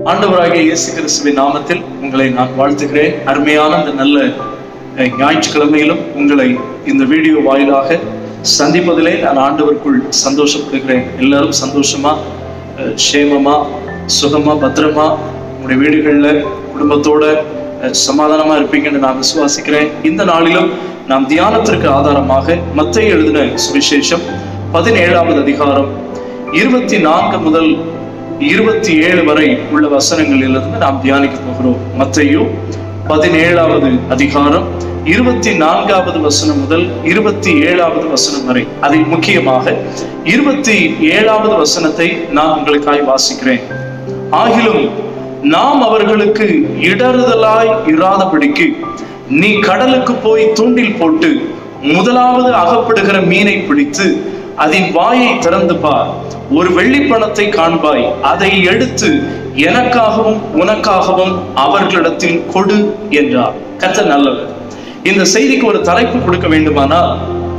ஆண்டவராகிய இயேசு கிறிஸ்துவின் நாமத்தில் உங்களை நான் வாழ்த்துகிறேன் அருமையான இந்த நல்ல அஹ், ஞாயிற்றுக்கிழமையிலும் உங்களை இந்த வீடியோ வாயிலாக சந்திப்பதிலே நான் ஆண்டவருக்குள் சந்தோஷப்படுகிறேன் எல்லாரும் சந்தோஷமா அஹ், சேமமா சுகமா பத்திரமா உங்களுடைய வீடுகள்ல குடும்பத்தோட அஹ், சமாதானமா இருப்பீங்கன்னு நான் விசுவாசிக்கிறேன் இந்த நாளிலும் நாம் தியானத்திற்கு ஆதாரமாக மத்தேயு எழுதின சுவிசேஷம் பதினேழாவது அதிகாரம் இருபத்தி நான்கு முதல் இருபத்தி ஏழு வரை உள்ள வசனங்களிலிருந்து நாம் தியானிக்க போகிறோம் மத்தையோ பதினேழாவது அதிகாரம் இருபத்தி நான்காவது வசனம் முதல் இருபத்தி ஏழாவது வசனம் வரை அதை முக்கியமாக இருபத்தி ஏழாவது வசனத்தை நான் உங்களுக்காய் வாசிக்கிறேன் ஆகிலும் நாம் அவர்களுக்கு இடறுதலாய் இராதபடிக்கு நீ கடலுக்கு போய் தூண்டில் போட்டு முதலாவது அகப்படுகிற மீனை பிடித்து அதன் வாயை திறந்து பார் ஒரு வெள்ளி பணத்தை காண்பாய் அதை எடுத்து எனக்காகவும் உனக்காகவும் அவர்களிடத்தில் கொடு என்றார் கர்த்தர் நல்லவர் இந்த செய்திக்கு ஒரு தலைப்பு கொடுக்க வேண்டுமானால்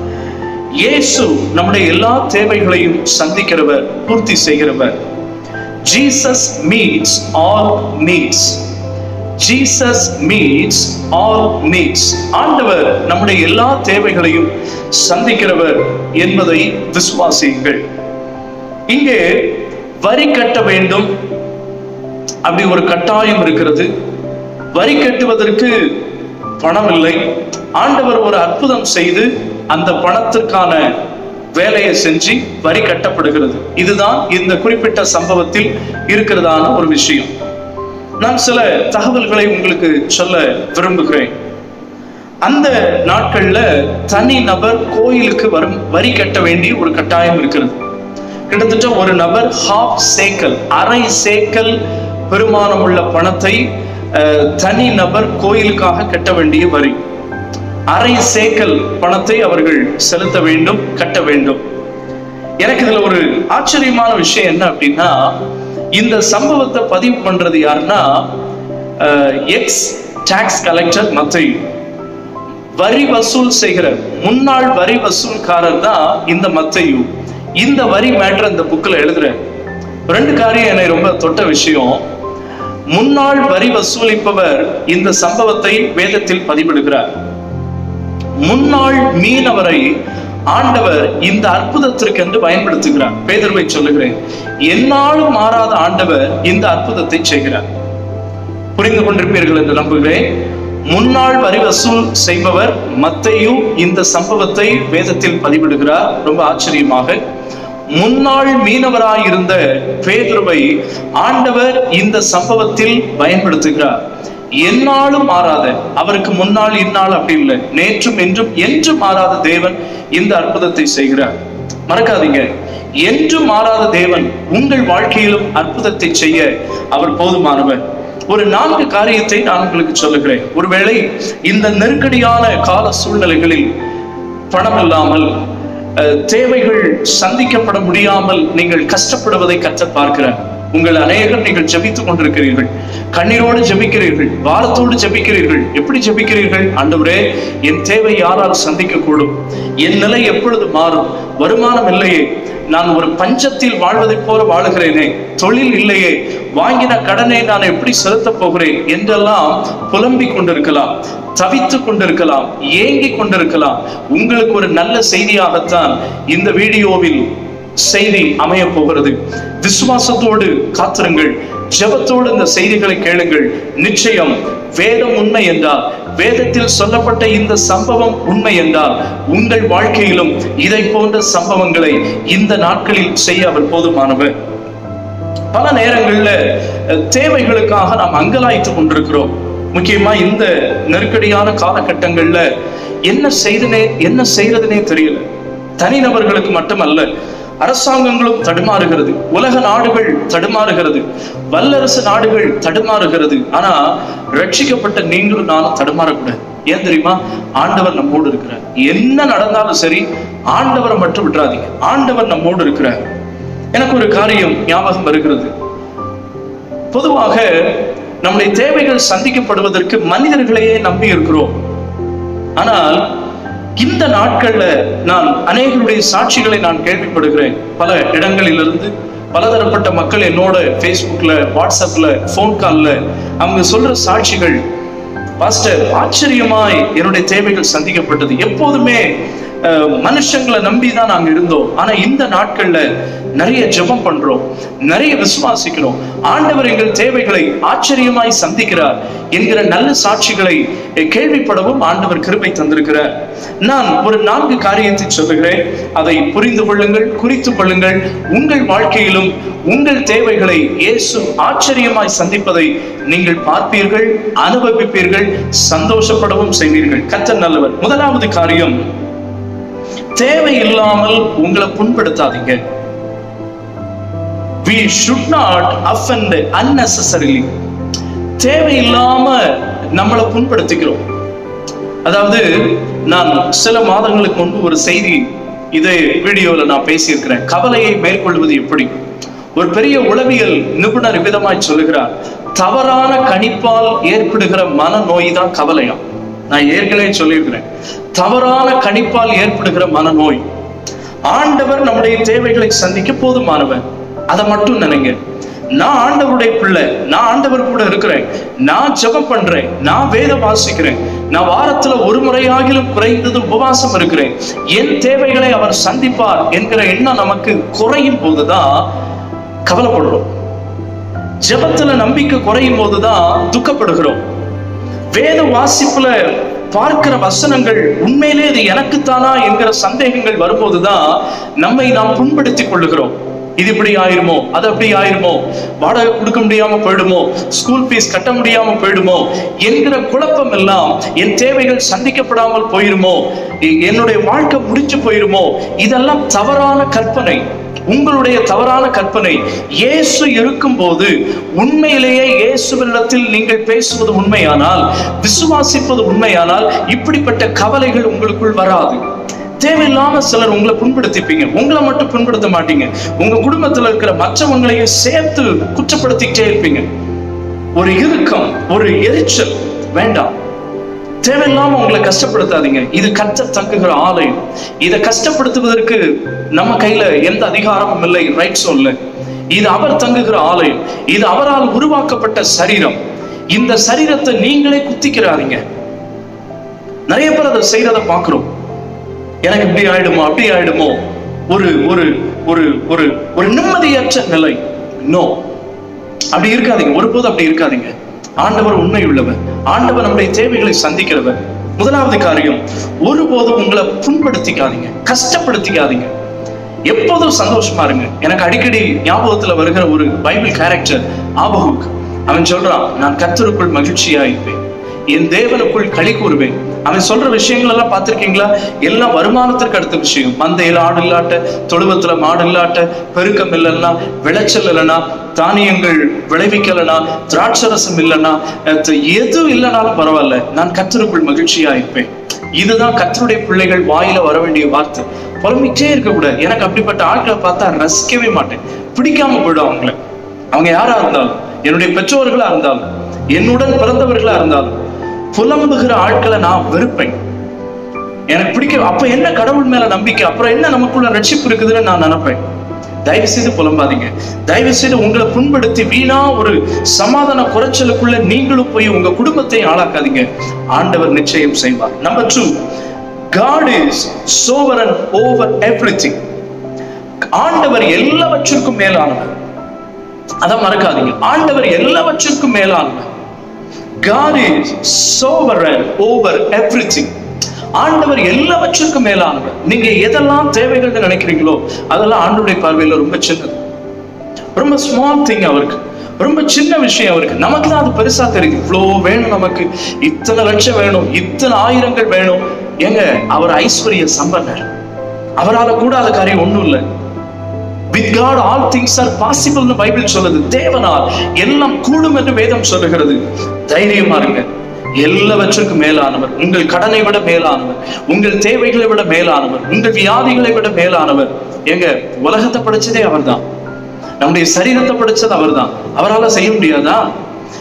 இயேசு நம்முடைய எல்லா தேவைகளையும் சந்திக்கிறவர் பூர்த்தி செய்கிறவர் Jesus meets all needs Jesus meets all needs ஆண்டவர் நம்முடைய எல்லா தேவைகளையும் சந்திக்கிறவர் என்பதை விசுவாசியுங்கள் இங்கே வரி கட்ட வேண்டும் அப்படி ஒரு கட்டாயம் இருக்கிறது வரி கட்டுவதற்கு பணம் இல்லை ஆண்டவர் ஒரு அற்புதம் செய்து அந்த பணத்திற்கான வேலையை செஞ்சு வரி கட்டப்படுகிறது இதுதான் இந்த குறிப்பிட்ட சம்பவத்தில் இருக்கிறதான ஒரு விஷயம் நான் சில தகவல்களை உங்களுக்கு சொல்ல விரும்புகிறேன் அந்த நாட்கள்ல தனி நபர் கோயிலுக்கு வரும் வரி கட்ட வேண்டிய ஒரு கட்டாயம் இருக்கிறது கிட்டத்தட்ட ஒரு நபர் ஹாஃப் சேக்கல் அரை சேக்கல் பெருமானம் உள்ள பணத்தை அஹ், தனி நபர் கோயிலுக்காக கட்ட வேண்டிய வரி அரை சேக்கல் பணத்தை அவர்கள் செலுத்த வேண்டும் கட்ட வேண்டும் எனக்கு இதுல ஒரு ஆச்சரியமான விஷயம் என்ன அப்படின்னா இந்த சம்பவத்தை பதிவு பண்றது யாருன்னா எக்ஸ் டாக்ஸ் கலெக்டர் மத்தையு வரி வசூல் செய்கிற முன்னாள் வரி வசூல்காரர் தான் இந்த மத்தையு இந்த வரி மேட்டர் இந்த புக்கில் எழுதுற ரெண்டு காரியம் என்னை ரொம்ப தொட்ட விஷயம் முன்னாள் வரி வசூலிப்பவர் இந்த சம்பவத்தை வேதத்தில் பதிவிடுகிறார் முன்னாள் மீனவரை ஆண்டவர் இந்த அற்புதத்திற்கு என்று பயன்படுத்துகிறார் பேதர்வை சொல்லுகிறேன் என்னாலும் மாறாத ஆண்டவர் இந்த அற்புதத்தை செய்கிறார் புரிந்து கொண்டிருப்பீர்கள் என்று நம்புகிறேன் முன்னாள் வரி வசூல் செய்பவர் மத்தையு இந்த சம்பவத்தை வேதத்தில் பதிவிடுகிறார் ரொம்ப ஆச்சரியமாக முன்னாள் மீனவராய் இருந்த பேதுருவை ஆண்டவர் இந்த சம்பவத்தில் பயன்படுத்துகிறார் என்னாலும் மாறாத அவருக்கு முன்னாள் இந்நாள் அப்படி இல்லை நேற்றும் என்றும் என்றும் மாறாத தேவன் இந்த அற்புதத்தை செய்கிறார் மறக்காதீங்க என்று மாறாத தேவன் உங்கள் வாழ்க்கையிலும் அற்புதத்தை செய்ய அவர் போதுமானவர் ஒரு நான்கு காரியத்தை நான் உங்களுக்கு சொல்லுகிறேன் ஒருவேளை இந்த நெருக்கடியான கால சூழ்நிலைகளில் பணம் இல்லாமல் அஹ், தேவைகள் சந்திக்கப்பட முடியாமல் நீங்கள் கஷ்டப்படுவதை கற்று பார்க்கிறார் உங்கள் அநேகர் நீங்கள் ஜெபித்துக் கொண்டிருக்கிறீர்கள் கண்ணீரோடு ஜெபிக்கிறீர்கள் வாரத்தோடு ஜெபிக்கிறீர்கள் எப்படி ஜெபிக்கிறீர்கள் ஆண்டவரே என் தேவை யாரால் சந்திக்க கூடும் என் நிலை எப்பொழுது மாறும் வருமானம் இல்லையே நான் ஒரு பஞ்சத்தில் வாழ்வதைப் போல வாழுகிறேனே தொழில் இல்லையே வாங்கின கடனை நான் எப்படி செலுத்தப் போகிறேன் என்றெல்லாம் புலம்பிக் கொண்டிருக்கலாம் தவித்துக் கொண்டிருக்கலாம் ஏங்கிக் கொண்டிருக்கலாம் உங்களுக்கு ஒரு நல்ல செய்தியாகத்தான் இந்த வீடியோவில் செய்தி அமைய போகிறது விசுவாசத்தோடு காத்திருங்கள் ஜெபத்தோடு இந்த செய்திகளை கேளுங்கள் நிச்சயம் வேதம் உண்மை என்றால் வேதத்தில் சொல்லப்பட்ட இந்த சம்பவம் உண்மை என்றால் உங்கள் வாழ்க்கையிலும் இதை போன்ற சம்பவங்களை இந்த நாட்களில் செய்ய அவர் போதுமானவர் பல நேரங்கள்ல அஹ், தேவைகளுக்காக நாம் அங்கலாய்த்து கொண்டிருக்கிறோம் முக்கியமா இந்த நெருக்கடியான காலகட்டங்கள்ல என்ன செய்தனே என்ன செய்யறதுனே தெரியல தனிநபர்களுக்கு மட்டுமல்ல அரசாங்கங்களும் தடுமாறுகிறது உலக நாடுகள் தடுமாறுகிறது வல்லரசு நாடுகள் தடுமாறுகிறது ஆனா ரட்சிக்கப்பட்ட நீங்களும் நானும் தடுமாறக்கூடாது ஏன் தெரியுமா ஆண்டவர் நம்மோடு இருக்கிறார் என்ன நடந்தாலும் சரி ஆண்டவரை மட்டும் விட்டுறாதீங்க ஆண்டவர் நம்மோடு இருக்கிறார் எனக்கு ஒரு காரியம் ஞாபகம் வருகிறது பொதுவாக நம்முடைய தேவைகள் சந்திக்கப்படுவதற்கு மனிதர்களையே நம்பி இருக்கிறோம் ஆனால் இந்த நாட்கள்ல நான் அநேகருடைய சாட்சிகளை நான் கேள்விப்படுகிறேன் பல இடங்களிலிருந்து பலதரப்பட்ட மக்கள் என்னோட ஃபேஸ்புக்ல வாட்ஸ்அப்ல ஃபோன் கால்ல அவங்க சொல்ற சாட்சிகள் பாஸ்டர் ஆச்சரியமாய் என்னுடைய தேவைகள் சந்திக்கப்பட்டது எப்போதுமே அஹ், மனுஷங்களை நம்பி தான் நாங்க இருந்தோம் ஆனா இந்த நாட்கள்ல நிறைய ஜெபம் பண்றோம் நிறைய விசுவாசிக்கிறோம் ஆண்டவர் எங்கள் தேவைகளை ஆச்சரியமாய் சந்திக்கிறார் என்கிற நல்ல சாட்சிகளை அஹ், கேள்விப்படவும் ஆண்டவர் கிருபை தந்திருக்கிறார் நான் ஒரு நான்கு காரியத்தை சொல்லுகிறேன் அதை புரிந்து கொள்ளுங்கள் குறித்துக் கொள்ளுங்கள் உங்கள் வாழ்க்கையிலும் உங்கள் தேவைகளை இயேசு ஆச்சரியமாய் சந்திப்பதை நீங்கள் பார்ப்பீர்கள் அனுபவிப்பீர்கள் சந்தோஷப்படவும் செய்வீர்கள் கத்தர் நல்லவர் முதலாவது காரியம் தேவையில்லாமல் உங்களை புண்படுத்தாதீங்க we should not offend unnecessarily தேவையில்லாம நம்மளை புண்படுத்திக்கிறோம் அதாவது நான் சில மாதங்களுக்கு முன்பு ஒரு செய்தி இதே வீடியோல நான் பேசியிருக்கிறேன் கவலையை மேற்கொள்வது எப்படி ஒரு பெரிய உளவியல் நிபுணர் விதமாய் சொல்லுகிறார் தவறான கணிப்பால் ஏற்படுகிற மனநோய் தான் கவலையாம் நான் ஏற்கனவே சொல்லியிருக்கிறேன் தவறான கணிப்பால் ஏற்படுகிற மனநோய் ஆண்டவர் நம்முடைய தேவைகளை சந்திக்க போதுமானவர் அதை மட்டும் நினைங்க நான் ஆண்டவருடைய பிள்ளை நான் ஆண்டவர் கூட இருக்கிறேன் நான் ஜெபம் பண்றேன் நான் வேதம் வாசிக்கிறேன் நான் வாரத்துல ஒரு முறையாகிலும் குறைந்தது உபவாசம் இருக்கிறேன் என் தேவைகளை அவர் சந்திப்பார் என்கிற எண்ணம் நமக்கு குறையும் போதுதான் கவலைப்படுறோம் ஜெபத்துல நம்பிக்கை குறையும் போதுதான் துக்கப்படுகிறோம் வேத வாசிப்புல பார்க்கிற வசனங்கள் உண்மையிலே இது எனக்குத்தானா என்கிற சந்தேகங்கள் வரும்போதுதான் நம்மை நாம் புண்படுத்திக் கொள்ளுகிறோம் இது இப்படி ஆயிருமோ அது அப்படி ஆயிருமோ வாடகை கொடுக்க முடியாம போயிடுமோ ஸ்கூல் ஃபீஸ் கட்ட முடியாம போயிடுமோ என்கிற குழப்பம் எல்லாம் என் தேவைகள் சந்திக்கப்படாமல் போயிருமோ எ- என்னுடைய வாழ்க்கை முடிஞ்சு போயிருமோ இதெல்லாம் தவறான கற்பனை உங்களுடைய தவறான கற்பனை இயேசு இருக்கும்போது உண்மையிலேயே இயேசுவினிடத்தில் நீங்கள் பேசுவது உண்மையானால் விசுவாசிப்பது உண்மையானால் இப்படிப்பட்ட கவலைகள் உங்களுக்குள் வராது தேவையில்லாம சிலர் உங்களை புண்படுத்திப்பீங்க உங்களை மட்டும் புண்படுத்த மாட்டீங்க உங்க குடும்பத்துல இருக்கிற மற்றவங்களையும் சேர்த்து குற்றப்படுத்திக்கிட்டே இருப்பீங்க ஒரு இறுக்கம் ஒரு எரிச்சல் வேண்டாம் தேவையில்லாம உங்களை கஷ்டப்படுத்தாதீங்க இது கர்த்தர் தங்குகிற ஆலயம் இதை கஷ்டப்படுத்துவதற்கு நம்ம கையில எந்த அதிகாரமும் இல்லை ரைட்ஸும் இல்லை இது அவர் தங்குகிற ஆலயம் இது அவரால் உருவாக்கப்பட்ட சரீரம் இந்த சரீரத்தை நீங்களே குத்திக்கிறாதீங்க நிறைய பேர் அதை செய்யறத பார்க்கிறோம் எனக்கு இப்படி ஆயிடுமோ அப்படி ஆயிடுமோ ஒரு ஒரு ஒரு ஒரு ஒரு நிம்மதியற்ற நிலை நோ அப்படி இருக்காதீங்க ஒருபோதும் அப்படி இருக்காதீங்க ஆண்டவர் உண்மை உள்ளவர் ஆண்டவர் நம்முடைய தேவைகளை சந்திக்கிறவர் முதலாவது காரியம் ஒருபோதும் உங்களை புண்படுத்திக்காதீங்க கஷ்டப்படுத்திக்காதீங்க எப்போதும் சந்தோஷமா இருங்க எனக்கு அடிக்கடி ஞாபகத்துல வருகிற ஒரு பைபிள் கேரக்டர் ஆபகுக் அவன் சொல்றான் நான் கர்த்தருக்குள் மகிழ்ச்சியா இருப்பேன் என் தேவனுக்குள் களி கூறுவேன் அவன் சொல்ற விஷயங்கள் எல்லாம் பார்த்திருக்கீங்களா எல்லாம் வருமானத்திற்கு அடுத்த விஷயம் மந்தையில ஆடு இல்லாட்ட தொழுவத்துல மாடு இல்லாட்ட பெருக்கம் இல்லைன்னா விளைச்சல் இல்லைன்னா தானியங்கள் விளைவிக்கலைன்னா திராட்சரசம் இல்லைன்னா அஹ் எது இல்லைனாலும் பரவாயில்ல நான் கர்த்தருக்குள் மகிழ்ச்சியா இருப்பேன் இதுதான் கர்த்தருடைய பிள்ளைகள் வாயில வர வேண்டிய வார்த்தை புலம்பிட்டே இருக்க கூடாது எனக்கு அப்படிப்பட்ட ஆட்களை பார்த்தா ரசிக்கவே மாட்டேன் பிடிக்காம போயிடும் அவங்கள அவங்க யாரா இருந்தாலும் என்னுடைய பெற்றோர்களா இருந்தாலும் என்னுடன் பிறந்தவர்களா இருந்தாலும் புலம்புகிற ஆட்களை நான் வெறுப்பேன் எனக்கு பிடிக்க அப்ப என்ன கடவுள் மேல நம்பிக்கை அப்புறம் என்ன நமக்குள்ள ரட்சிப்பு இருக்குதுன்னு நான் நினைப்பேன் தயவு செய்து புலம்பாதீங்க தயவு செய்து உங்களை புண்படுத்தி வீணா ஒரு சமாதான குறைச்சலுக்குள்ள நீங்களும் போய் உங்க குடும்பத்தை ஆளாக்காதீங்க ஆண்டவர் நிச்சயம் செய்வார் number two God is sovereign over everything ஆண்டவர் எல்லாவற்றிற்கும் மேலானவர் அதை மறக்காதீங்க ஆண்டவர் எல்லாவற்றிற்கும் மேலானவர் God is sovereign over everything. ஆண்டவர் எல்லாவற்றிற்கும் மேலானவர் நீங்க எதெல்லாம் தேவைகள்னு நினைக்கிறீங்களோ அதெல்லாம் ஆண்டவருடைய பார்வையில ரொம்ப சின்னது ரொம்ப ஸ்மால் திங் அவருக்கு ரொம்ப சின்ன விஷயம் அவருக்கு நமக்கு தான் அது பெருசா தெரியுது இவ்வளோ வேணும் நமக்கு இத்தனை லட்சம் வேணும் இத்தனை ஆயிரங்கள் வேணும் ஏங்க அவர் ஐஸ்வர்ய சம்பன்னர் அவரால கூடாத காரியம் ஒண்ணும் இல்லை with God all things are பாசிபிள்னு பைபிள் சொல்லுது தேவனால் எல்லாம் கூடும் என்று வேதம் சொல்லுகிறது தைரியமா இருங்க எல்லாவற்றுக்கும் மேலானவர் உங்கள் கடனை விட மேலானவர் உங்கள் தேவைகளை விட மேலானவர் உங்கள் வியாதிகளை விட மேலானவர் எங்க உலகத்தை படைச்சதே அவர்தான் நம்முடைய சரீரத்தை படைச்சது அவர்தான் அவரால செய்ய முடியாதா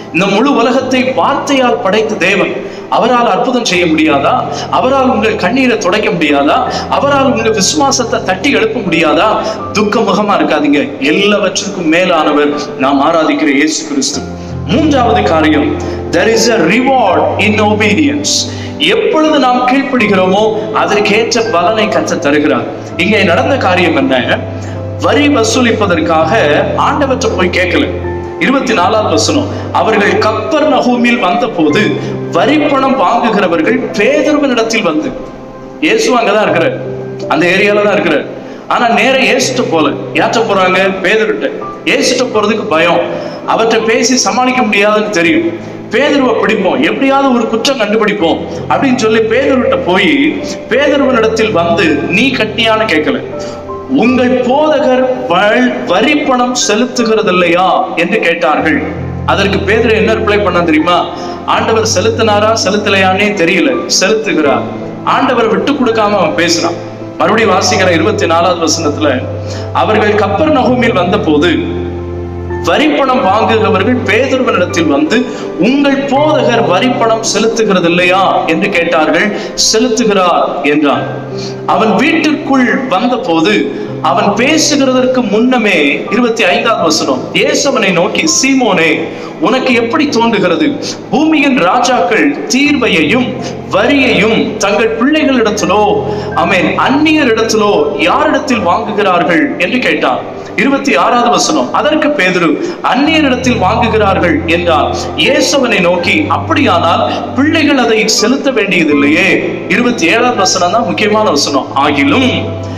இந்த முழு உலகத்தை வார்த்தையால் படைத்த தேவன் அவரால் அற்புதம் செய்ய முடியாதா அவரால் உங்கள் கண்ணீரை துடைக்க முடியாதா அவரால் உங்க விசுவாசத்தை தட்டி எழுப்ப முடியாதா துக்க முகமா இருக்காதீங்க எல்லாவற்றுக்கும் மேலானவர் நாம் ஆராதிக்கிற இயேசு கிறிஸ்து மூன்றாவது காரியம் there is a reward in obedience எப்பொழுது நாம் கீழ்ப்படுகிறோமோ அதற்கேற்ற பலனை கற்று தருகிறார் இங்கே நடந்த காரியம் என்ன வரி வசூலிப்பதற்காக ஆண்டவற்றை போய் கேட்கல இருபத்தி நாலாவது வசனம் அவர்கள் கப்பர் நகூமில் வந்தபோது வரி பணம் வாங்குகிறவர்கள் பேதர்வனிடத்தில் வந்து இயேசு அங்கதான் இருக்கிறார் அந்த ஏரியால தான் இருக்கிறார் ஆனா நேர ஏசுட்ட போல யாற்ற போறாங்க பேதர்கிட்ட ஏசுட்ட போறதுக்கு பயம் அவற்றை பேசி சமாளிக்க முடியாதுன்னு தெரியும் பேதருவை பிடிப்போம் எப்படியாவது ஒரு குற்றம் கண்டுபிடிப்போம் அப்படின்னு சொல்லி பேதர்கிட்ட போய் பேதர்வனிடத்தில் வந்து நீ கட்டியான்னு கேட்கல உங்கள் போதகர் வ- வரி பணம் செலுத்துகிறதில்லையா என்று கேட்டார்கள் அதற்கு பேதர் என்ன ரிப்ளை பண்ண தெரியுமா ஆண்டவர் செலுத்தினாரா செலுத்தலையானே தெரியல செலுத்துகிறார் ஆண்டவர் விட்டு கொடுக்காம அவன் பேசுறான் மறுபடியும் வாசிக்கிற இருபத்தி நாலாவது வசனத்துல அவர்கள் கப்பர் நகுமில் வந்தபோது வரிப்பணம் வாங்குகிறவர்கள் பேதுருவனிடத்தில் வந்து உங்கள் போதகர் வரிப்பணம் செலுத்துகிறது இல்லையா என்று கேட்டார்கள் செலுத்துகிறார் என்றான் அவன் வீட்டிற்குள் வந்தபோது அவன் பேசுகிறதற்கு முன்னமே இருபத்தி ஐந்தாவது வசனம் இயேசுவனை நோக்கி சீமோனே உனக்கு எப்படி தோன்றுகிறது பூமியின் ராஜாக்கள் தீர்வையையும் வரியையும் தங்கள் பிள்ளைகளிடத்திலோ அமேன் அந்நியரிடத்திலோ யாரிடத்தில் வாங்குகிறார்கள் என்று கேட்டான் இருபத்தி ஆறாவது வசனம் அதற்கு பேதுரு அந்நியரிடத்தில் வாங்குகிறார்கள் என்றார் இயேசுவனை நோக்கி அப்படியானால் பிள்ளைகள் அதை செலுத்த வேண்டியதில்லையே இருபத்தி ஏழாவது வசனம் தான் முக்கியமான வசனம் ஆகிலும்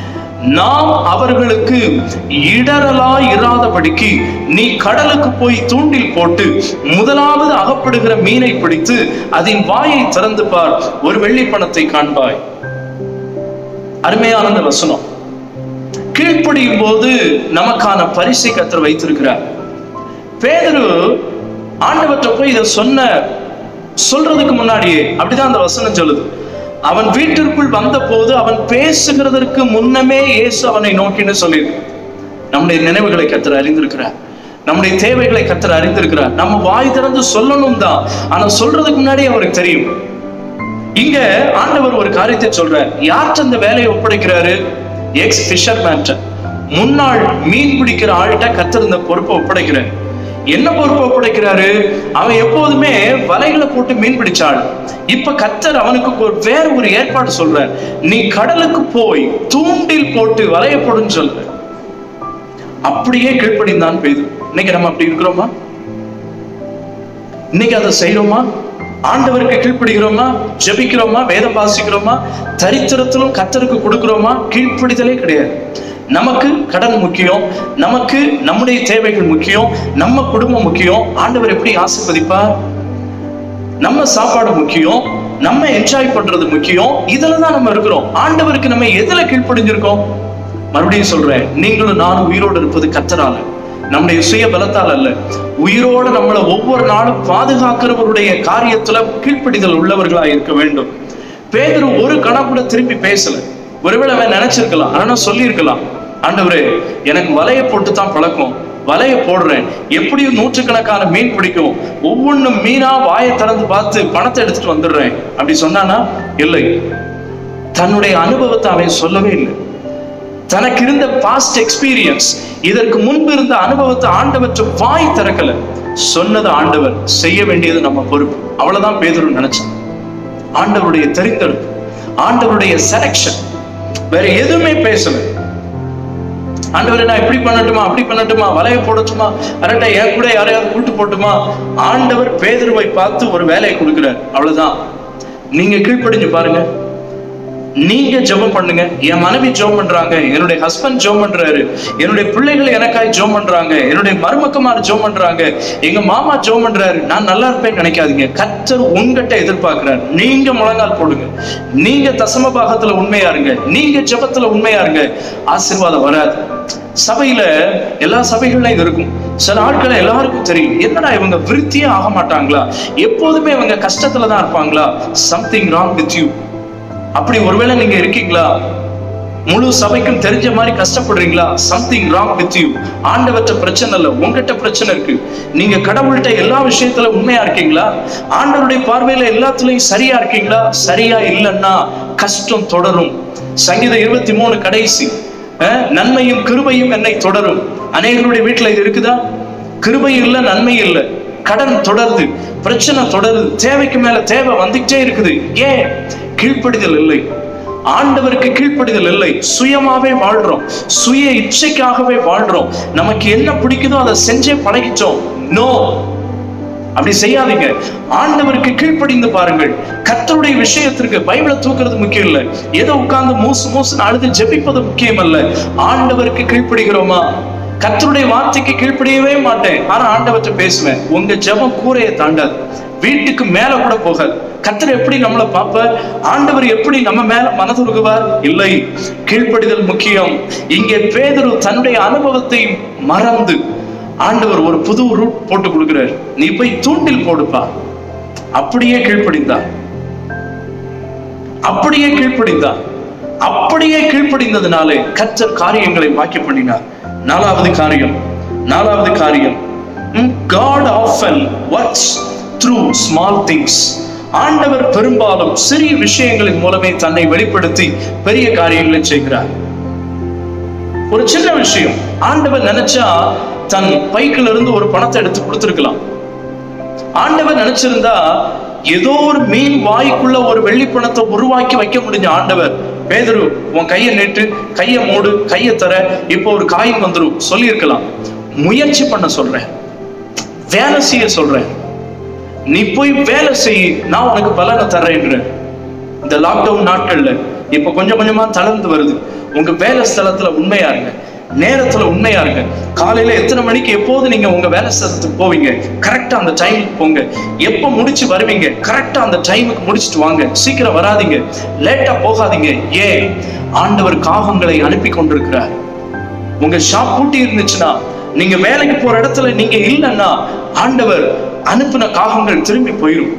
நாம் அவர்களுக்கு இடரலாய் இராதபடிக்கு நீ கடலுக்கு போய் தூண்டில் போட்டு முதலாவது அகப்படுகிற மீனை பிடித்து அதன் வாயை திறந்து பார் ஒரு வெள்ளி பணத்தை காண்பாய் அருமையான அந்த வசனம் கீழ்ப்படியும் போது நமக்கான பரிசை கத்தர் வைத்திருக்கிறார் பேதுரு ஆண்டவற்றை போய் இதை சொன்ன சொல்றதுக்கு முன்னாடியே அப்படிதான் அந்த வசனம் சொல்லுது அவன் வீட்டிற்குள் வந்தபோது அவன் பேசுகிறதற்கு முன்னமே இயேசு அவனை நோக்கின்னு சொல்லியிருக்கு நம்முடைய நினைவுகளை கத்தர் அறிந்திருக்கிறார் நம்முடைய தேவைகளை கத்தர் அறிந்திருக்கிறார் நம்ம வாய் திறந்து சொல்லணும் தான் ஆனா சொல்றதுக்கு முன்னாடியே அவருக்கு தெரியும் இங்க ஆண்டவர் ஒரு காரியத்தை சொல்றார் யார்கிட்ட அந்த வேலையை ஒப்படைக்கிறாரு எக்ஸ் ஃபிஷர்மேன் முன்னாள் மீன் பிடிக்கிற ஆள்கிட்ட கத்தர் இந்த பொறுப்பை ஒப்படைக்கிறார் என்ன பொறுப்பை ஒப்படைக்கிறாரு அவன் எப்போதுமே வலைகளை போட்டு மீன் பிடிச்சாள் இப்ப கத்தர் அவனுக்கு ஒரு வேற ஒரு ஏற்பாடு சொல்றார் நீ கடலுக்கு போய் தூண்டில் போட்டு வலைய போடுன்னு சொல்ற அப்படியே கீழ்ப்படிந்தான் பெய்து இன்னைக்கு நம்ம அப்படி இருக்கிறோமா இன்னைக்கு அதை செய்யறோமா ஆண்டவருக்கு கீழ்ப்படுகிறோமா ஜெபிக்கிறோமா வேதம் வாசிக்கிறோமா தரித்திரத்திலும் கத்தருக்கு கொடுக்கிறோமா கீழ்ப்படிதலே கிடையாது நமக்கு கடன் முக்கியம் நமக்கு நம்முடைய தேவைகள் முக்கியம் நம்ம குடும்பம் முக்கியம் ஆண்டவர் எப்படி ஆசீர்வதிப்பார் நம்ம சாப்பாடு முக்கியம் நம்ம என்ஜாய் பண்றது முக்கியம் இதுல தான் நம்ம இருக்கிறோம் ஆண்டவருக்கு நம்ம எதுல கீழ்ப்படிஞ்சிருக்கோம் மறுபடியும் சொல்றேன் நீங்களும் நானும் உயிரோடு இருப்பது கத்தரால நம்முடைய சுய பலத்தால் அல்ல உயிரோட நம்மளை ஒவ்வொரு நாளும் பாதுகாக்கிறவருடைய காரியத்துல கீழ்ப்படிதல் உள்ளவர்களா இருக்க வேண்டும் பேதரு ஒரு கணம் கூட திரும்பி பேசல ஒருவேளை அவன் நினைச்சிருக்கலாம் ஆனா சொல்லியிருக்கலாம் ஆண்டவரே எனக்கு வலைய போட்டு தான் பழக்கம் வலைய போடுறேன் எப்படியும் நூற்றுக்கணக்கான மீன் பிடிக்கும் ஒவ்வொன்றும் மீனா வாயை திறந்து பார்த்து பணத்தை எடுத்துட்டு வந்துடுறேன் அப்படி சொன்னானா இல்லை தன்னுடைய அனுபவத்தை அவன் சொல்லவே இல்லை தனக்கு இருந்த பாஸ்ட் எக்ஸ்பீரியன்ஸ் இதற்கு முன்பு இருந்த அனுபவத்தை ஆண்டவற்றை வாய் திறக்கல சொன்னது ஆண்டவர் செய்ய வேண்டியது நம்ம பொறுப்பு அவ்வளவுதான் பேதுரு நினைச்சான் ஆண்டவருடைய தெரிந்தெடுப்பு ஆண்டவருடைய செலக்ஷன் வேற எதுவுமே பேசல ஆண்டவரே நான் இப்படி பண்ணட்டுமா அப்படி பண்ணட்டுமா வலைய போடட்டுமா அரட்டை என் கூட யாரையாவது கூட்டு போட்டுமா ஆண்டவர் பேதுருவை பார்த்து ஒரு வேலையை கொடுக்கிறார் அவ்வளவுதான் நீங்க கீழ்ப்படிஞ்சு பாருங்க நீங்க ஜெபம் பண்ணுங்க என் மனைவி ஜெபம் பண்றாங்க என்னுடைய ஹஸ்பண்ட் ஜெபம் பண்றாரு என்னுடைய பிள்ளைகள் எனக்காய் ஜெபம் பண்றாங்க என்னுடைய மருமக்கமார் ஜெபம் பண்றாங்க எங்க மாமா ஜெபம் பண்றாரு நான் நல்லா இருப்பேன்னு நினைக்காதீங்க கர்த்தர் உங்ககிட்ட எதிர்பார்க்கிறார் நீங்க முழங்கால் போடுங்க நீங்க தசம பாகத்துல உண்மையா இருங்க நீங்க ஜெபத்துல உண்மையா இருங்க ஆசீர்வாதம் வராது சபையில எல்லா சபைகள்லயும் இது இருக்கும் சில ஆட்களை எல்லாருக்கும் தெரியும் என்னடா இவங்க விருத்தியே ஆக மாட்டாங்களா எப்போதுமே இவங்க கஷ்டத்துல தான் இருப்பாங்களா சம்திங் ராங் வித் யூ அப்படி ஒருவேளை நீங்க இருக்கீங்களா முழு சபைக்கும் தெரிஞ்ச மாதிரி கஷ்டப்படுறீங்களா சம்திங் ராங் வித் யூ ஆண்டவற்ற பிரச்சனை இல்ல உங்ககிட்ட பிரச்சனை இருக்கு நீங்க கடவுள்கிட்ட எல்லா விஷயத்துல உண்மையா இருக்கீங்களா ஆண்டவருடைய பார்வையில எல்லாத்துலயும் சரியா இருக்கீங்களா சரியா இல்லைன்னா கஷ்டம் தொடரும் சங்கீதம் இருபத்தி மூணு கடைசி அஹ், நன்மையும் கிருபையும் என்னை தொடரும் அநேகருடைய வீட்டுல இது இருக்குதா கிருபை இல்ல நன்மை இல்ல கடன் தொடருது பிரச்சனை தொடருது தேவைக்கு மேல தேவை வந்துகிட்டே இருக்குது ஏன் கீழ்ப்படிதல் இல்லை ஆண்டவருக்கு கீழ்ப்படிதல் இல்லை சுயமாவே வாழ்றோம் சுய இச்சைக்காகவே வாழ்றோம் நமக்கு என்ன பிடிக்குதோ அதை செஞ்சே பழகிட்டோம் நோ அப்படி செய்யாதீங்க ஆண்டவருக்கு கீழ்ப்படிந்து பாருங்கள் கர்த்தருடைய விஷயத்திற்கு பைபிளை தூக்குறது முக்கியம் இல்ல ஏதோ உட்கார்ந்து மூசு மூசுன்னு அழுது ஜெபிப்பது முக்கியம் அல்ல ஆண்டவருக்கு கீழ்ப்படுகிறோமா கர்த்தருடைய வார்த்தைக்கு கீழ்ப்படியவே மாட்டேன் ஆனா ஆண்டவர்கிட்ட பேசுவேன் உங்க ஜெபம் கூரையை தாண்டாது வீட்டுக்கு மேல கூட போகாது கர்த்தர் எப்படி நம்மளை பார்ப்ப ஆண்டவர் எப்படி நம்ம மேல மனதுருகுவார் இல்லை கீழ்ப்படிதல் முக்கியம் இங்கே பேதுரு தன்னுடைய அனுபவத்தை மறந்து ஆண்டவர் ஒரு புது ரூட் போட்டு கொடுக்கிறார் நீ போய் தூண்டில் போடுப்பா அப்படியே கீழ்ப்படிந்தார் அப்படியே கீழ்ப்படிந்தார் அப்படியே கீழ்ப்படிந்ததுனாலே கர்த்தர் காரியங்களை வாக்கி பண்ணினார் நாலாவது காரியம் நாலாவது காரியம் God often works through small things ஆண்டவர் பெரும்பாலும் சிறிய விஷயங்களின் மூலமே தன்னை வெளிப்படுத்தி பெரிய காரியங்களை செய்கிறார் ஒரு சின்ன விஷயம் ஆண்டவர் நினைச்சா தன் பைக்குல இருந்து ஒரு பணத்தை எடுத்து கொடுத்திருக்கலாம் ஆண்டவர் நினைச்சிருந்தா ஏதோ ஒரு மீன் வாய்க்குள்ள ஒரு வெள்ளி பணத்தை உருவாக்கி வைக்க முடிஞ்ச ஆண்டவர் பேதரு உன் கையை நீட்டு கையை மூடு கையை தர இப்போ ஒரு காயின் வந்துரும் சொல்லியிருக்கலாம் முயற்சி பண்ண சொல்றேன் வேலை செய்ய சொல்றேன் நீ போய் வேலை செய் நான் உனக்கு பலனை தர்றேன்றேன் இந்த லாக்டவுன் நாட்கள்ல இப்ப கொஞ்சம் கொஞ்சமா தளர்ந்து வருது உங்க வேலை ஸ்தலத்துல உண்மையா இருங்க நேரத்துல உண்மையா இருங்க காலையில எத்தனை மணிக்கு எப்போது நீங்க உங்க வேலை ஸ்தலத்துக்கு போவீங்க கரெக்டா அந்த டைமுக்கு போங்க எப்ப முடிச்சு வருவீங்க கரெக்டா அந்த டைமுக்கு முடிச்சிட்டு வாங்க சீக்கிரம் வராதீங்க லேட்டா போகாதீங்க ஏன் ஆண்டவர் காகங்களை அனுப்பி கொண்டிருக்கிறார் உங்க ஷாப் பூட்டி இருந்துச்சுன்னா நீங்க வேலைக்கு போற இடத்துல நீங்க இல்லைன்னா ஆண்டவர் அனுப்பின காகங்கள் திரும்பி போயிடும்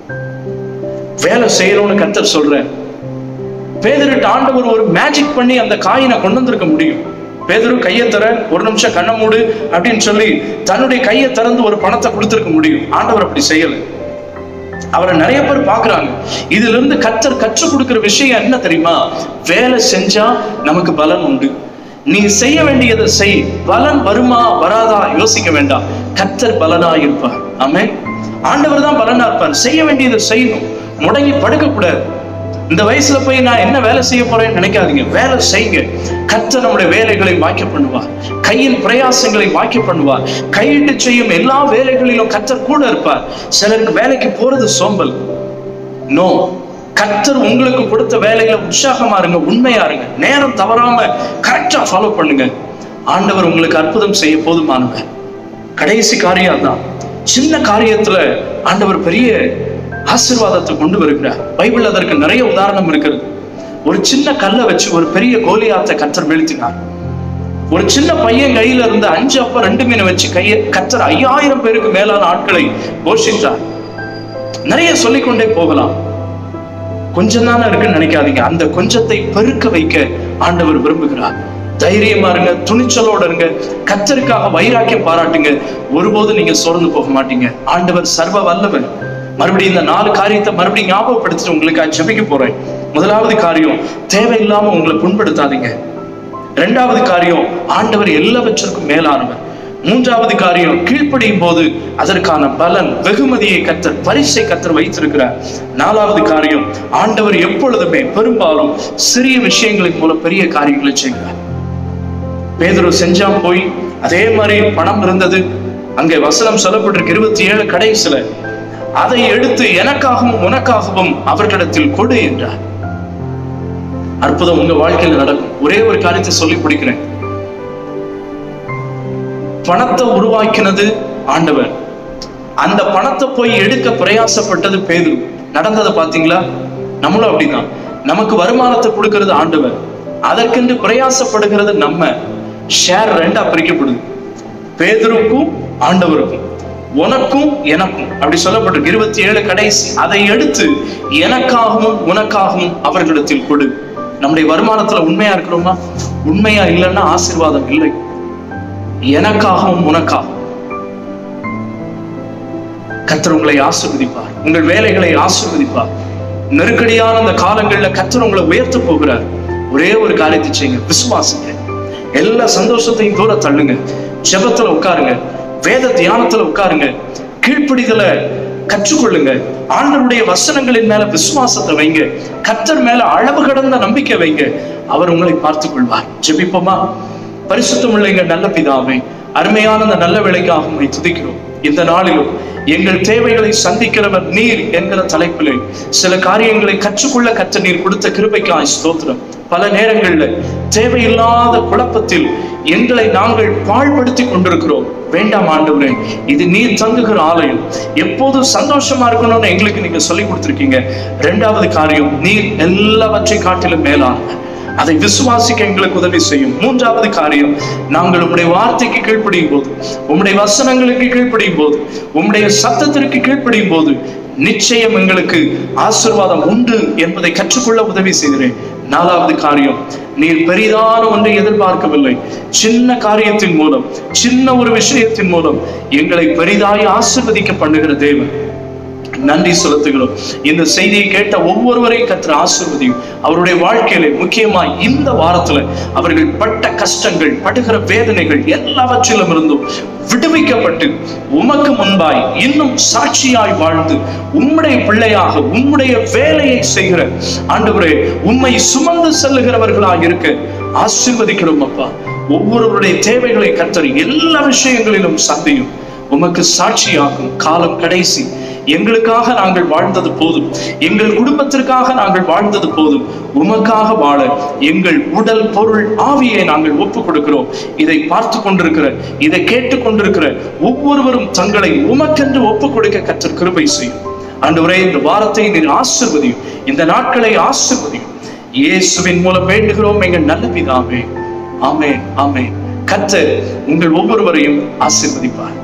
வேலை செய்யணும்னு கர்த்தர் சொல்றேன் பேதர்கிட்ட ஆண்டவர் ஒரு மேஜிக் பண்ணி அந்த காயினை கொண்டு வந்திருக்க முடியும் பேதரு கையை தர ஒரு நிமிஷம் கண்ணை மூடு அப்படின்னு சொல்லி தன்னுடைய கையை திறந்து ஒரு பணத்தை கொடுத்திருக்க முடியும் ஆண்டவர் அப்படி செய்யல அவரை நிறைய பேர் பாக்குறாங்க இதுல இருந்து கத்தர் கற்றுக் கொடுக்கிற விஷயம் என்ன தெரியுமா வேலை செஞ்சா நமக்கு பலன் உண்டு நீ செய்ய வேண்டியதை செய் பலன் வருமா வராதா யோசிக்க வேண்டாம் கத்தர் பலனா இருப்பார் ஆமே ஆண்டவர் தான் பலனா இருப்பார் செய்ய வேண்டியதை செய்யணும் முடங்கி படுக்க கூடாது இந்த வயசுல போய் நான் என்ன வேலை செய்ய போறேன்னு நினைக்காதீங்க வேலை செய்யுங்க கர்த்தர் நம்முடைய வேலைகளை வாக்கிய பண்ணுவார் கையின் பிரயாசங்களை வாக்கிய பண்ணுவார் கையிட்டு செய்யும் எல்லா வேலைகளிலும் கர்த்தர் கூட இருப்பார் சிலருக்கு வேலைக்கு போறது சோம்பல் நோ கர்த்தர் உங்களுக்கு கொடுத்த வேலையில உற்சாகமா இருங்க உண்மையா இருங்க நேரம் தவறாம கரெக்டா ஃபாலோ பண்ணுங்க ஆண்டவர் உங்களுக்கு அற்புதம் செய்ய போதுமானவர் கடைசி காரியம் தான் சின்ன காரியத்துல ஆண்டவர் பெரிய ஆசீர்வாதத்தை கொண்டு வருகிறார் பைபிள் அதற்கு நிறைய உதாரணம் இருக்கிறது ஒரு சின்ன கல்லை வச்சு ஒரு பெரிய கோலியாத்தை கத்தர் வீழ்த்தினார் ஒரு சின்ன பையன் கையில இருந்த அஞ்சு அப்ப ரெண்டு மீனை வச்சு கையை கத்தர் ஐயாயிரம் பேருக்கு மேலான ஆட்களை போஷித்தார் நிறைய சொல்லிக்கொண்டே போகலாம் கொஞ்சம் தானே இருக்குன்னு நினைக்காதீங்க அந்த கொஞ்சத்தை பெருக்க வைக்க ஆண்டவர் விரும்புகிறார் தைரியமா இருங்க துணிச்சலோட இருங்க கத்தருக்காக வைராக்கியம் பாராட்டுங்க ஒருபோதும் நீங்க சோர்ந்து போக மாட்டீங்க ஆண்டவர் சர்வ வல்லவர் மறுபடியும் இந்த நாலு காரியத்தை மறுபடியும் ஞாபகப்படுத்திட்டு உங்களுக்கு ஜெபிக்க போறேன் முதலாவது காரியம் தேவையில்லாம உங்களை புண்படுத்தாதீங்க இரண்டாவது காரியம் ஆண்டவர் எல்லாவற்றிற்கும் மேலானவர் மூன்றாவது காரியம் கீழ்ப்படியும் போது அதற்கான பலன் வெகுமதியை கத்தர் பரிசை கத்தர் வைத்திருக்கிறார் நாலாவது காரியம் ஆண்டவர் எப்பொழுதுமே பெரும்பாலும் சிறிய விஷயங்களின் மூலம் பெரிய காரியங்களை செய்கிறார் பேதுரு செஞ்சான் போய் அதே மாதிரி பணம் இருந்தது அங்கே வசனம் சொல்லப்பட்டிருக்கு இருபத்தி ஏழு கடைசில அதை எடுத்து எனக்காகவும் உனக்காகவும் அவர்களிடத்தில் கொடு என்றார் அற்புதம் உங்க வாழ்க்கையில நடக்கும் ஒரே ஒரு காரியத்தை சொல்லி பிடிக்கிறேன் பணத்தை உருவாக்கினது ஆண்டவர் அந்த பணத்தை போய் எடுக்க பிரயாசப்பட்டது பேதுரு நடந்ததை பாத்தீங்களா நம்மளும் அப்படிதான் நமக்கு வருமானத்தை கொடுக்கிறது ஆண்டவர் அதற்கென்று பிரயாசப்படுகிறது நம்ம ஷேர் ரெண்டா பிரிக்கப்படுது பேதுருக்கும் ஆண்டவருக்கும் உனக்கும் எனக்கும் அப்படி சொல்லப்பட்டிருக்கு இருபத்தி ஏழு கடைசி அதை எடுத்து எனக்காகவும் உனக்காகவும் அவர்களிடத்தில் கொடு நம்முடைய வருமானத்துல உண்மையா இருக்கிறோமா உண்மையா இல்லைன்னா ஆசீர்வாதம் இல்லை எனக்காகவும் உனக்காகவும் கர்த்தர் உங்களை ஆசீர்வதிப்பார் உங்கள் வேலைகளை ஆசீர்வதிப்பார் நெருக்கடியான அந்த காலங்கள்ல கர்த்தர் உங்களை உயர்த்த போகிறார் ஒரே ஒரு காரியத்தை செய்யுங்க விசுவாசிங்க எல்லா சந்தோஷத்தையும் தூர தள்ளுங்க ஜெபத்துல உட்காருங்க வேத தியானத்துல உட்காருங்க கீழ்ப்படிதலை கற்றுக்கொள்ளுங்க ஆண்டவருடைய வசனங்களின் மேல விசுவாசத்தை வைங்க கர்த்தர் மேல அளவு கடந்த நம்பிக்கை வைங்க அவர் உங்களை பார்த்துக் கொள்வார் ஜெபிப்போமா பரிசுத்தமுள்ள எங்கள் நல்ல பிதாவே அருமையான அந்த நல்ல வேலைக்காக உம்மை துதிக்கிறோம் இந்த நாளிலும் எங்கள் தேவைகளை சந்திக்கிறவர் நீர் என்கிற தலைப்பிலே சில காரியங்களை கற்றுக்கொள்ள கற்ற நீர் கொடுத்த கிருபைக்காய் ஸ்தோத்திரம் பல நேரங்கள்ல தேவையில்லாத குழப்பத்தில் எங்களை நாங்கள் பாழ்படுத்தி கொண்டிருக்கிறோம் வேண்டாம் ஆண்டவரே இது நீர் தங்குகிற ஆலயம் எப்போதும் சந்தோஷமா இருக்கணும்னு எங்களுக்கு நீங்க சொல்லி கொடுத்திருக்கீங்க ரெண்டாவது காரியம் நீர் எல்லாவற்றை காட்டிலும் மேலான அதை விசுவாசிக்க எங்களுக்கு உதவி செய்யும் மூன்றாவது காரியம் நாங்கள் உம்முடைய வார்த்தைக்கு கீழ்ப்படியும் போது உம்முடைய வசனங்களுக்கு கீழ்ப்படியும் போது உம்முடைய சத்தத்திற்கு கீழ்ப்படியும் போது நிச்சயம் எங்களுக்கு ஆசீர்வாதம் உண்டு என்பதை கற்றுக்கொள்ள உதவி செய்கிறேன் நாலாவது காரியம் நீர் பெரிதான ஒன்றை எதிர்பார்க்கவில்லை சின்ன காரியத்தின் மூலம் சின்ன ஒரு விஷயத்தின் மூலம் எங்களை பெரிதாய் ஆசீர்வதிக்க பண்ணுகிற தேவன் நன்றி செலுத்துகிறோம் இந்த செய்தியை கேட்ட ஒவ்வொருவரையும் கற்று ஆசிர்வதியும் அவருடைய வாழ்க்கையில முக்கியமாய் இந்த வாரத்துல அவர்கள் பட்ட கஷ்டங்கள் படுகிற வேதனைகள் எல்லாவற்றிலும் இருந்தும் விடுவிக்கப்பட்டு உமக்கு முன்பாய் இன்னும் சாட்சியாய் வாழ்ந்து உம்முடைய பிள்ளையாக உம்முடைய வேலையை செய்கிற ஆண்டவரே உம்மை சுமந்து செல்லுகிறவர்களாக இருக்க ஆசீர்வதிக்கிறோம் அப்பா ஒவ்வொருவருடைய தேவைகளை கத்தர் எல்லா விஷயங்களிலும் சந்தையும் உமக்கு சாட்சியாகும் காலம் கடைசி எங்களுக்காக நாங்கள் வாழ்ந்தது போதும் எங்கள் குடும்பத்திற்காக நாங்கள் வாழ்ந்தது போதும் உமக்காக வாழ எங்கள் உடல் பொருள் ஆவியை நாங்கள் ஒப்பு கொடுக்கிறோம் இதை பார்த்து கொண்டிருக்கிற இதை கேட்டு கொண்டிருக்கிற ஒவ்வொருவரும் தங்களை உமக்கென்று ஒப்பு கொடுக்க கற்ற கிருபை செய்யும் ஆண்டவரே இந்த வாரத்தை நீர் ஆசிர்வதியும் இந்த நாட்களை ஆசிர்வதியும் இயேசுவின் மூலம் வேண்டுகிறோம் எங்கள் நல்ல பிதாவே ஆமென் ஆமென் கர்த்தர் உங்கள் ஒவ்வொருவரையும் ஆசீர்வதிப்பார்